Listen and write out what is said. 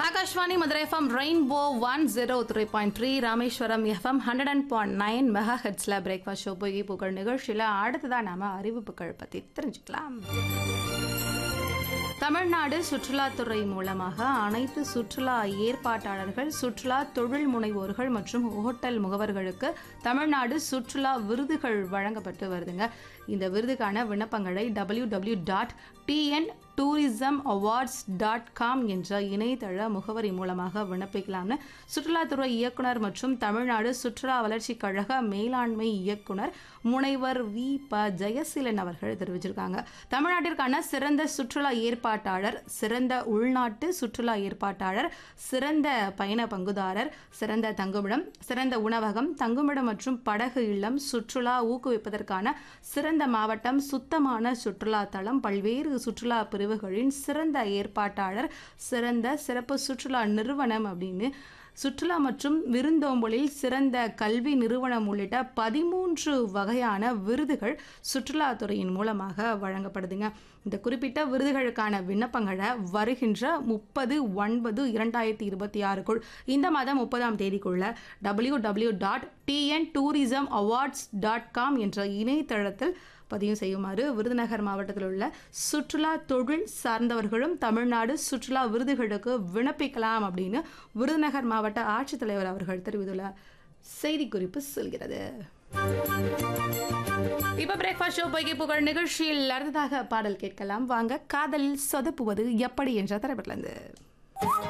Akashvani Madurai FM rainbow one zero three point three Rameswaram FM hundred and point nine mega ஹெட்ஸில் breakfast show பொய்கை புகழ் நிகழ்ச்சியில் அடுத்ததான் நாம அறிவிப்புகள் பற்றி தெரிஞ்சுக்கலாம் தமிழ்நாடு சுற்றுலாத்துறை மூலமாக அனைத்து சுற்றுலா ஏற்பாட்டாளர்கள் சுற்றுலா தொழில் முனைவோர்கள் மற்றும் ஹோட்டல் முகவர்களுக்கு தமிழ்நாடு சுற்றுலா விருதுகள் வழங்கப்பட்டு வருதுங்க இந்த விருதுக்கான விண்ணப்பங்களை W W dot TN tourism awards dot com என்ற இணையதள முகவரி மூலமாக விண்ணப்பிக்கலாம்னு சுற்றுலாத்துறை இயக்குனர் மற்றும் தமிழ்நாடு சுற்றுலா வளர்ச்சிக் கழக மேலாண்மை இயக்குனர் முனைவர் வி ப ஜெயசீலன் அவர்கள் தெரிவிச்சிருக்காங்க தமிழ்நாட்டிற்கான சிறந்த சுற்றுலா ஏற்பாட்டாளர் சிறந்த உள்நாட்டு சுற்றுலா ஏற்பாட்டாளர் சிறந்த பயண பங்குதாரர் சிறந்த தங்குமிடம் சிறந்த உணவகம் தங்குமிடம் மற்றும் படகு இல்லம் சுற்றுலா ஊக்குவிப்பதற்கான சிறந்த மாவட்டம் சுத்தமான சுற்றுலா தளம் பல்வேறு சுற்றுலா பிரிவுகளின் சிறந்த ஏற்பாட்டாளர் சிறந்த சிறப்பு சுற்றுலா நிறுவனம் அப்படின்னு சுற்றுலா மற்றும் விருந்தோம்பலில் சிறந்த கல்வி நிறுவனம் உள்ளிட்ட பதிமூன்று வகையான விருதுகள் சுற்றுலாத்துறையின் மூலமாக வழங்கப்படுதுங்க இந்த குறிப்பிட்ட விருதுகளுக்கான விண்ணப்பங்களை வருகின்ற முப்பது ஒன்பது இரண்டாயிரத்தி இருபத்தி ஆறுக்குள் இந்த மாதம் முப்பதாம் தேதிக்குள்ள W W dot TN tourism awards dot com என்ற இணையதளத்தில் பதிவு செய்யுமாறு விருதுநகர் மாவட்டத்தில் உள்ள சுற்றுலா தொழில் சார்ந்தவர்களும் தமிழ்நாடு சுற்றுலா விருதுகளுக்கு விண்ணப்பிக்கலாம் அப்படின்னு விருதுநகர் மாவட்ட ஆட்சித்தலைவர் அவர்கள் தெரிவித்துள்ளார் செய்திக்குறிப்பு சொல்கிறது இப்ப பிரேக்ஃபாஸ்ட் ஷோ பொய்கை புகழ் நிகழ்ச்சியில் அடுத்ததாக பாடல் கேட்கலாம் வாங்க காதலில் சொதப்புவது எப்படி என்ற தரப்பிலிருந்து